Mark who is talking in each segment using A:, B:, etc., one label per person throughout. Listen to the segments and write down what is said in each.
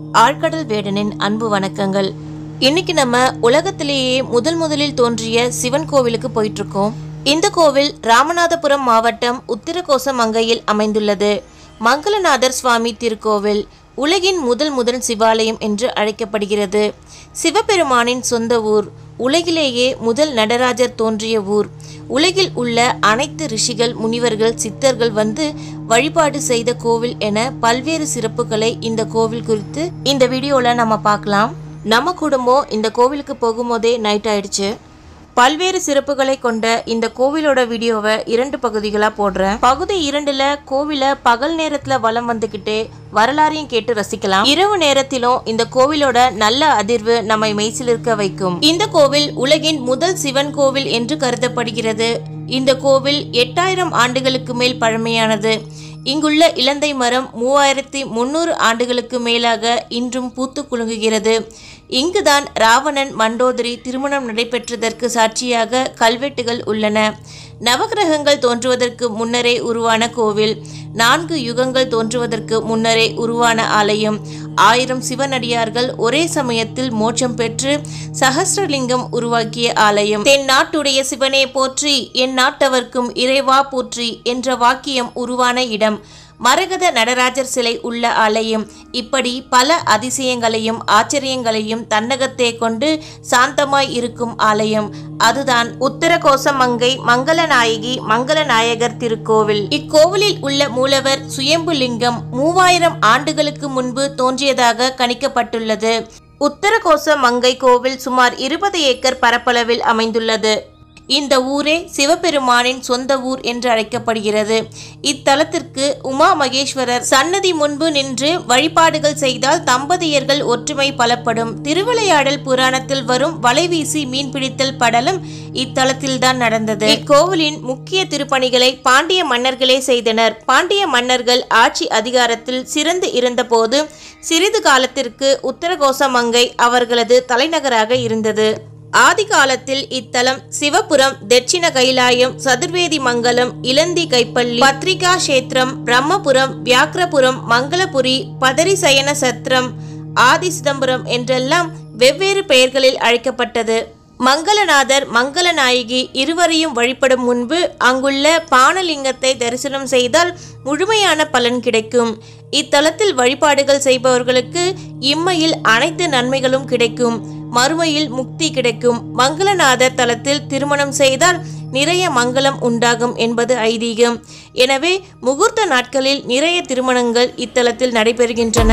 A: ஆழ்கடல் வேடனின் அன்பு வணக்கங்கள் இன்னைக்கு நம்ம உலகத்திலேயே முதல் முதலில் தோன்றிய சிவன் கோவிலுக்கு போயிட்டு இருக்கோம் இந்த கோவில் ராமநாதபுரம் மாவட்டம் உத்திரகோசமங்கையில் அமைந்துள்ளது மங்களநாதர் சுவாமி திருக்கோவில் உலகின் முதல் முதல் சிவாலயம் என்று அழைக்கப்படுகிறது சிவபெருமானின் சொந்த ஊர் உலகிலேயே முதல் நடராஜர் தோன்றிய ஊர் உலகில் உள்ள அனைத்து ரிஷிகள் முனிவர்கள் சித்தர்கள் வந்து வழிபாடு செய்த கோவில் என பல்வேறு சிறப்புகளை இந்த கோவில் குறித்து இந்த வீடியோல நம்ம பார்க்கலாம் நம்ம குடும்பம் இந்த கோவிலுக்கு போகும்போதே நைட் ஆயிடுச்சு பல்வேறு சிறப்புகளை கொண்ட இந்த கோவிலோட வீடியோவை இரண்டு பகுதிகளாக போடுறேன் பகுதி இரண்டுல கோவிலை பகல் நேரத்துல வலம் வந்துக்கிட்டே வரலாறையும் கேட்டு ரசிக்கலாம் இரவு நேரத்திலும் இந்த கோவிலோட நல்ல அதிர்வு நம்மை மெய்சிலிருக்க வைக்கும் இந்த கோவில் உலகின் முதல் சிவன் கோவில் என்று கருதப்படுகிறது இந்த கோவில் எட்டாயிரம் ஆண்டுகளுக்கு மேல் பழமையானது இங்குள்ள இலந்தை மரம் மூவாயிரத்தி முன்னூறு ஆண்டுகளுக்கு மேலாக இன்றும் பூத்து குலுங்குகிறது இங்குதான் ராவணன் மண்டோதரி திருமணம் நடைபெற்றதற்கு சாட்சியாக கல்வெட்டுகள் உள்ளன நவகிரகங்கள் தோன்றுவதற்கு முன்னரே உருவான கோவில் நான்கு யுகங்கள் தோன்றுவதற்கு முன்னரே உருவான ஆலயம் ஆயிரம் சிவனடியார்கள் ஒரே சமயத்தில் மோட்சம் பெற்று சஹஸ்ரலிங்கம் உருவாக்கிய ஆலயம் தென் நாட்டுடைய சிவனே போற்றி என் நாட்டவர்க்கும் இறைவா போற்றி என்ற வாக்கியம் உருவான இடம் மரகத நடராஜர் சிலை உள்ள ஆலயம் இப்படி பல அதிசயங்களையும் ஆச்சரியங்களையும் தன்னகத்தே கொண்டு சாந்தமாய் இருக்கும் ஆலயம் அதுதான் உத்தரகோசமங்கை மங்களநாயகி மங்களநாயகர் திருக்கோவில் இக்கோவிலில் உள்ள மூலவர் சுயம்புலிங்கம் மூவாயிரம் ஆண்டுகளுக்கு முன்பு தோன்றியதாக கணிக்கப்பட்டுள்ளது உத்தரகோச மங்கை கோவில் சுமார் இருபது ஏக்கர் பரப்பளவில் அமைந்துள்ளது இந்த ஊரே சிவபெருமானின் சொந்த ஊர் என்று அழைக்கப்படுகிறது இத்தலத்திற்கு உமா மகேஸ்வரர் சன்னதி முன்பு நின்று வழிபாடுகள் செய்தால் தம்பதியர்கள் ஒற்றுமை பலப்படும் திருவிளையாடல் புராணத்தில் வரும் வலைவீசி மீன்பிடித்தல் படலம் இத்தலத்தில்தான் நடந்தது இக்கோவிலின் முக்கிய திருப்பணிகளை பாண்டிய மன்னர்களே செய்தனர் பாண்டிய மன்னர்கள் ஆட்சி அதிகாரத்தில் சிறந்து இருந்தபோது சிறிது காலத்திற்கு உத்தரகோசமங்கை அவர்களது தலைநகராக இருந்தது ஆதி காலத்தில் இத்தலம் சிவபுரம் தட்சிண கைலாயம் சதுர்வேதி மங்கலம் இலந்தி கைப்பள்ளி பத்ரிகா கஷேத்திரம் பிரம்மபுரம் வியாக்கிரபுரம் மங்களபுரி பதரிசயன சத்திரம் ஆதி சிதம்பரம் என்றெல்லாம் வெவ்வேறு பெயர்களில் அழைக்கப்பட்டது மங்களநாதர் மங்களநாயகி இருவரையும் வழிபடும் முன்பு அங்குள்ள பானலிங்கத்தை தரிசனம் செய்தால் முழுமையான பலன் கிடைக்கும் இத்தலத்தில் வழிபாடுகள் செய்பவர்களுக்கு இம்மையில் அனைத்து நன்மைகளும் கிடைக்கும் மறுமையில் முக்தி கிடைக்கும் மங்களநாதர் தலத்தில் திருமணம் செய்தால் நிறைய மங்களம் உண்டாகும் என்பது ஐதீகம் எனவே முகூர்த்த நாட்களில் நிறைய திருமணங்கள் இத்தலத்தில் நடைபெறுகின்றன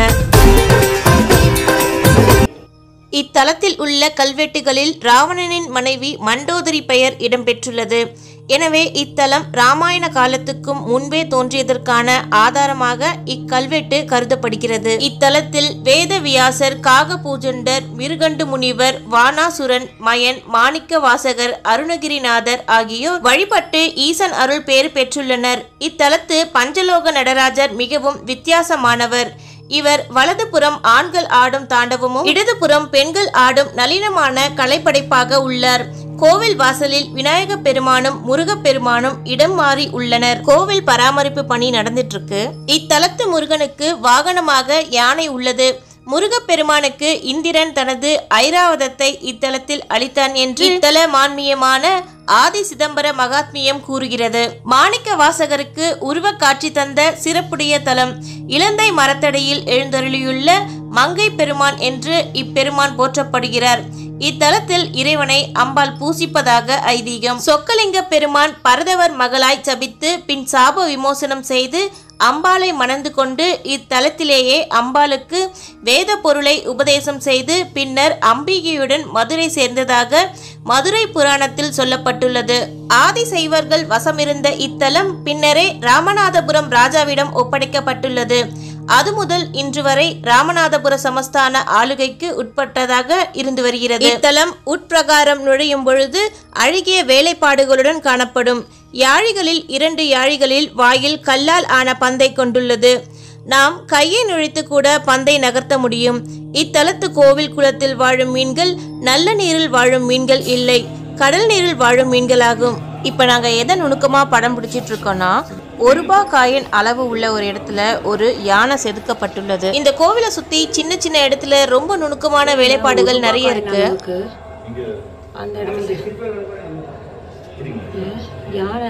A: இத்தலத்தில் உள்ள கல்வெட்டுகளில் ராவணனின் மனைவி மண்டோதரி பெயர் இடம்பெற்றுள்ளது எனவே இத்தலம் ராமாயண காலத்துக்கும் முன்பே தோன்றியதற்கான ஆதாரமாக இக்கல்வெட்டு கருதப்படுகிறது இத்தலத்தில் வேதவியாசர் காகபூஜண்டர் மிருகண்டு முனிவர் வானாசுரன் மயன் மாணிக்க வாசகர் அருணகிரிநாதர் ஆகியோர் வழிபட்டு ஈசன் அருள் பேறு பெற்றுள்ளனர் இத்தலத்து பஞ்சலோக நடராஜர் மிகவும் வித்தியாசமானவர் இவர் வலதுபுறம் ஆண்கள் ஆடும் தாண்டவமும் இடதுபுறம் பெண்கள் ஆடும் நளினமான கலைப்படைப்பாக உள்ளார் கோவில் வாசலில் விநாயக பெருமானும் முருகப் பெருமானும் இடம் மாறி உள்ளனர் கோவில் பராமரிப்பு பணி நடந்துட்டு இருக்கு இத்தலத்து முருகனுக்கு வாகனமாக யானை உள்ளது முருகப்பெருமானுக்கு இந்திரன் தனது ஐராவதத்தை இத்தலத்தில் அளித்தான் என்று இத்தல மான்மியமான ஆதி சிதம்பர மகாத்மியம் கூறுகிறது மாணிக்க வாசகருக்கு உருவக் காட்சி தந்த சிறப்புடைய தலம் இலந்தை மரத்தடியில் எழுந்தருளியுள்ள மங்கை பெருமான் என்று இப்பெருமான் போற்றப்படுகிறார் இத்தலத்தில் இறைவனை அம்பாள் பூசிப்பதாக ஐதீகம் சொக்கலிங்க பெருமான் பரதவர் மகளாய் சபித்து பின் சாப விமோசனம் செய்து அம்பாளை மணந்து கொண்டு இத்தலத்திலேயே அம்பாளுக்கு வேத பொருளை உபதேசம் செய்து பின்னர் அம்பிகையுடன் மதுரை சேர்ந்ததாக மதுரை புராணத்தில் சொல்லப்பட்டுள்ளது ஆதி சைவர்கள் வசமிருந்த இத்தலம் பின்னரே ராமநாதபுரம் ராஜாவிடம் ஒப்படைக்கப்பட்டுள்ளது அது முதல் இன்று வரை ராமநாதபுர சமஸ்தான ஆளுகைக்கு உட்பட்டதாக இருந்து வருகிறது இத்தலம் உட்பிரகாரம் நுழையும் பொழுது அழகிய வேலைப்பாடுகளுடன் காணப்படும் யாழிகளில் இரண்டு யாழிகளில் வாயில் கல்லால் ஆன பந்தை கொண்டுள்ளது நாம் கையை நுழைத்து கூட பந்தை நகர்த்த முடியும் இத்தலத்து கோவில் குளத்தில் வாழும் மீன்கள் நல்ல நீரில் வாழும் மீன்கள் இல்லை கடல் நீரில் வாழும் மீன்களாகும் இப்போ நாங்கள் எதை நுணுக்கமாக படம் பிடிச்சிட்டு இருக்கோம்னா ஒரு ரூபாய் காயின் அளவு உள்ள ஒரு இடத்துல ஒரு யானை செதுக்கப்பட்டுள்ளது இந்த கோவிலை சுத்தி சின்ன சின்ன இடத்துல ரொம்ப நுணுக்கமான வேலைப்பாடுகள் நிறைய இருக்கு
B: இருக்கு அந்த இடத்துல யானை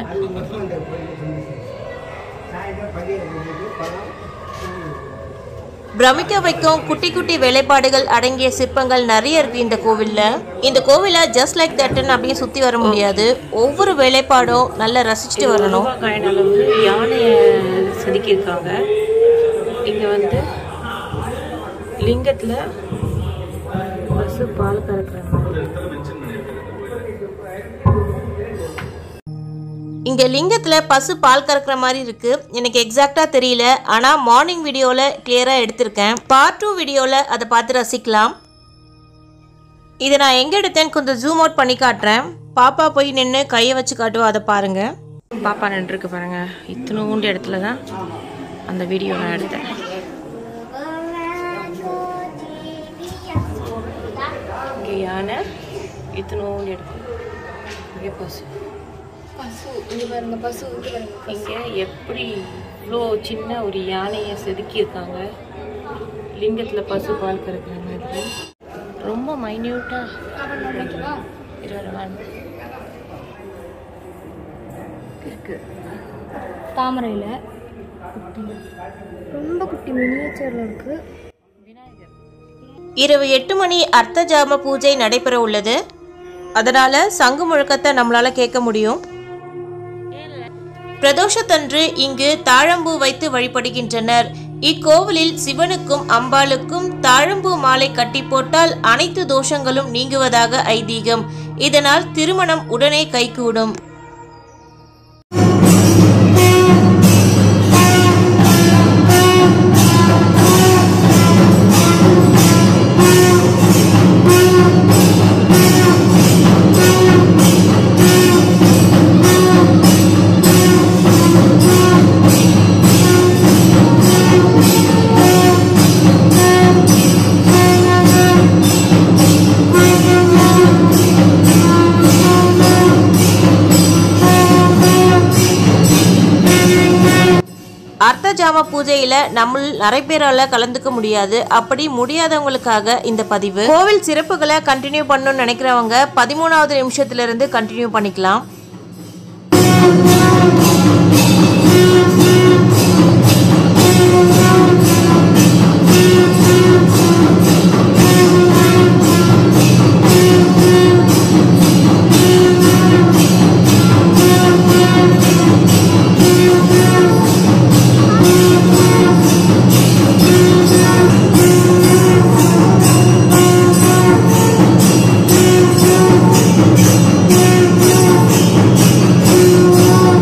A: பிரமிக்க வைக்கும் குட்டி குட்டி வேலைப்பாடுகள் அடங்கிய சிற்பங்கள் நிறைய இருக்கு இந்த கோவில்ல இந்த கோவிலை ஜஸ்ட் லைக் தட்டன் அப்படின்னு சுத்தி வர முடியாது ஒவ்வொரு வேலைப்பாடும் நல்லா ரசிச்சுட்டு வரணும்
B: ரூபா காயின் அளவு யானையை செதுக்கியிருக்காங்க இங்க வந்து லிங்கத்துல பசு பால் கறக்குற மாதிரி
A: இங்க லிங்கத்துல பசு பால் கறக்கிற மாதிரி இருக்கு எனக்கு எக்ஸாக்டா தெரியல ஆனா மார்னிங் வீடியோல கிளியரா எடுத்திருக்கேன் பார்ட் டூ வீடியோல அதை பார்த்து ரசிக்கலாம் இதை நான் எங்க எடுத்தேன்னு கொஞ்சம் ஜூம் அவுட் பண்ணி காட்டுறேன் பாப்பா போய் நின்று கையை வச்சு காட்டுவோம் அதை பாருங்க
B: பாப்பா நின்றுருக்கு பாருங்க இத்தனூண்டு இடத்துல தான் அந்த வீடியோ நான் எடுத்தேன் இங்கே யானை இத்தனூண்டு இடத்துல இங்கே பசு இங்கே எப்படி இவ்வளோ சின்ன ஒரு யானையை செதுக்கியிருக்காங்க லிங்கத்தில் பசு பால் கறக்குற மாதிரி ரொம்ப மைன்யூட்டாக
C: தாமரையில் ரொம்ப குட்டி மினியேச்சரில் இருக்கு
A: இரவு எட்டு மணி அர்த்த ஜாம பூஜை நடைபெற உள்ளது அதனால சங்கு முழக்கத்தை நம்மளால கேட்க முடியும் பிரதோஷத்தன்று இங்கு தாழம்பூ வைத்து வழிபடுகின்றனர் இக்கோவிலில் சிவனுக்கும் அம்பாளுக்கும் தாழம்பூ மாலை கட்டி போட்டால் அனைத்து தோஷங்களும் நீங்குவதாக ஐதீகம் இதனால் திருமணம் உடனே கைகூடும் அர்த்த ஜாம பூஜையில நம்ம நிறைய பேரால கலந்துக்க முடியாது அப்படி முடியாதவங்களுக்காக இந்த பதிவு கோவில் சிறப்புகளை கண்டினியூ பண்ணணும்னு நினைக்கிறவங்க பதிமூணாவது நிமிஷத்துல இருந்து கண்டினியூ பண்ணிக்கலாம்
C: ஆ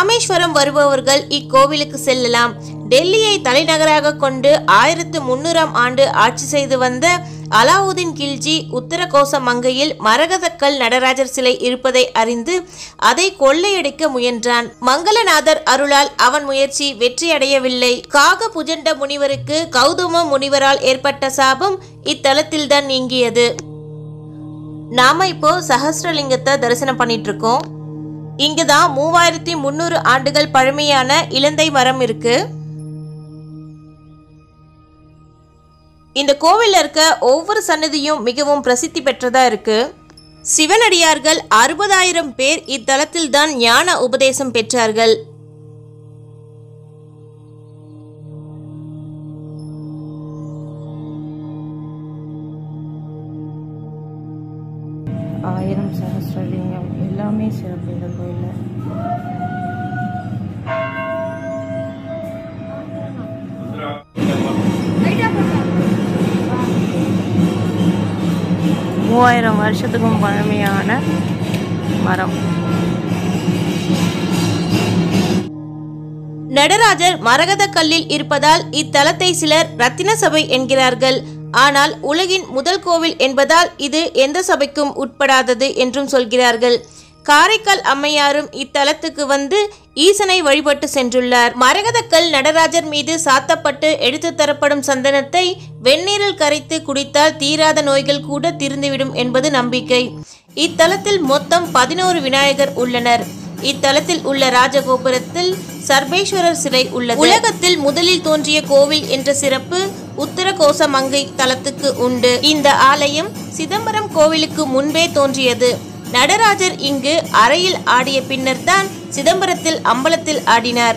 A: ராமேஸ்வரம் வருபவர்கள் இக்கோவிலுக்கு செல்லலாம் டெல்லியை தலைநகராக கொண்டு ஆயிரத்து முன்னூறாம் ஆண்டு ஆட்சி செய்து வந்த அலாவுதீன் கில்ஜி உத்தரகோச மங்கையில் மரகதக்கல் நடராஜர் சிலை இருப்பதை அறிந்து அதை கொள்ளையடிக்க முயன்றான் மங்களநாதர் அருளால் அவன் முயற்சி வெற்றியடையவில்லை காக புஜண்ட முனிவருக்கு கௌதம முனிவரால் ஏற்பட்ட சாபம் இத்தலத்தில்தான் நீங்கியது நாம இப்போ சஹஸ்ரலிங்கத்தை தரிசனம் பண்ணிட்டு இருக்கோம் இங்குதான் மூவாயிரத்தி முந்நூறு ஆண்டுகள் பழமையான இலந்தை மரம் இருக்கு இந்த கோவில்ல இருக்க ஒவ்வொரு சன்னதியும் மிகவும் பிரசித்தி பெற்றதா இருக்கு சிவனடியார்கள் அறுபதாயிரம் பேர் இத்தலத்தில் தான் ஞான உபதேசம் பெற்றார்கள்
B: ஆயிரம் சகஸ்ரலிங்கம் எல்லாமே சிறப்பு இந்த கோயிலில் மூவாயிரம் வருஷத்துக்கும் பழமையான மரம்
A: நடராஜர் மரகத கல்லில் இருப்பதால் இத்தலத்தை சிலர் ரத்தின சபை என்கிறார்கள் ஆனால் உலகின் முதல் கோவில் என்பதால் இது எந்த சபைக்கும் உட்படாதது என்றும் சொல்கிறார்கள் காரைக்கால் அம்மையாரும் இத்தலத்துக்கு வந்து ஈசனை வழிபட்டு சென்றுள்ளார் மரகதக்கல் நடராஜர் மீது சாத்தப்பட்டு எடுத்து தரப்படும் சந்தனத்தை வெந்நீரில் கரைத்து குடித்தால் தீராத நோய்கள் கூட தீர்ந்துவிடும் என்பது நம்பிக்கை இத்தலத்தில் மொத்தம் பதினோரு விநாயகர் உள்ளனர் இத்தலத்தில் உள்ள ராஜகோபுரத்தில் சர்வேஸ்வரர் சிலை உள்ளது உலகத்தில் முதலில் தோன்றிய கோவில் என்ற சிறப்பு உத்தரகோச மங்கை தலத்துக்கு உண்டு இந்த ஆலயம் சிதம்பரம் கோவிலுக்கு முன்பே தோன்றியது நடராஜர் இங்கு அறையில் ஆடிய பின்னர் தான் சிதம்பரத்தில் அம்பலத்தில் ஆடினார்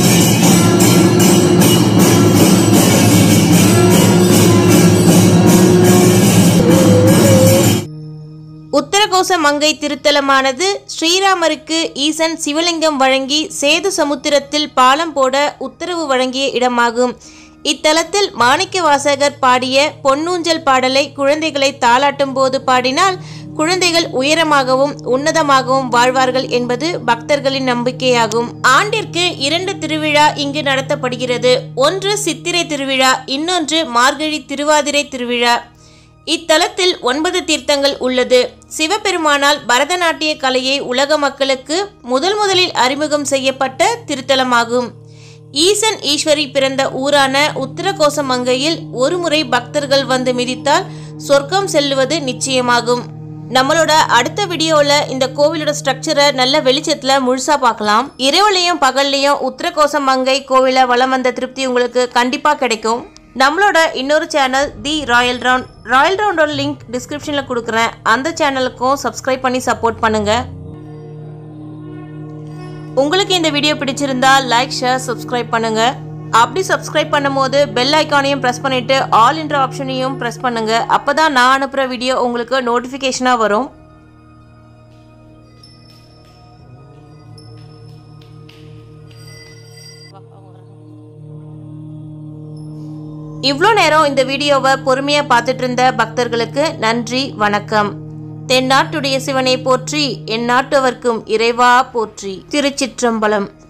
A: உத்தரகோச மங்கை திருத்தலமானது ஸ்ரீராமருக்கு ஈசன் சிவலிங்கம் வழங்கி சேது சமுத்திரத்தில் பாலம் போட உத்தரவு வழங்கிய இடமாகும் இத்தலத்தில் மாணிக்க வாசகர் பாடிய பொன்னூஞ்சல் பாடலை குழந்தைகளை தாளாட்டும் போது பாடினால் குழந்தைகள் உயரமாகவும் உன்னதமாகவும் வாழ்வார்கள் என்பது பக்தர்களின் நம்பிக்கையாகும் ஆண்டிற்கு இரண்டு திருவிழா இங்கு நடத்தப்படுகிறது ஒன்று சித்திரை திருவிழா இன்னொன்று மார்கழி திருவாதிரை திருவிழா இத்தலத்தில் ஒன்பது தீர்த்தங்கள் உள்ளது சிவபெருமானால் பரதநாட்டிய கலையை உலக மக்களுக்கு முதல் முதலில் அறிமுகம் செய்யப்பட்ட திருத்தலமாகும் ஈசன் ஈஸ்வரி பிறந்த ஊரான உத்தரகோசமங்கையில் ஒருமுறை பக்தர்கள் வந்து மிதித்தால் சொர்க்கம் செல்லுவது நிச்சயமாகும் நம்மளோட அடுத்த வீடியோல இந்த கோவிலோட ஸ்ட்ரக்சரை நல்ல வெளிச்சத்துல முழுசா பார்க்கலாம் இரவுலையும் பகல்லையும் உத்தரகோசம் மங்கை கோவில வலம் வந்த திருப்தி உங்களுக்கு கண்டிப்பா கிடைக்கும் நம்மளோட இன்னொரு channel The Royal Round Royal ரவுண்டோட லிங்க் டிஸ்கிரிப்ஷனில் கொடுக்குறேன் அந்த சேனலுக்கும் சப்ஸ்கிரைப் பண்ணி சப்போர்ட் பண்ணுங்க உங்களுக்கு இந்த வீடியோ பிடிச்சிருந்தா லைக் ஷேர் சப்ஸ்கிரைப் பண்ணுங்க அப்படி சப்ஸ்கிரைப் பண்ணும்போது பெல் ஐக்கானையும் ப்ரெஸ் பண்ணிட்டு ஆல் என்ற ஆப்ஷனையும் ப்ரெஸ் பண்ணுங்க அப்பதான் நான் அனுப்புகிற வீடியோ உங்களுக்கு நோட்டிஃபிகேஷனாக வரும் இவ்வளோ நேரம் இந்த வீடியோவை பொறுமையாக பார்த்துட்டு இருந்த பக்தர்களுக்கு நன்றி வணக்கம் தென்னாட்டுடைய சிவனை போற்றி என் நாட்டவர்க்கும் இறைவா போற்றி திருச்சிற்றம்பலம்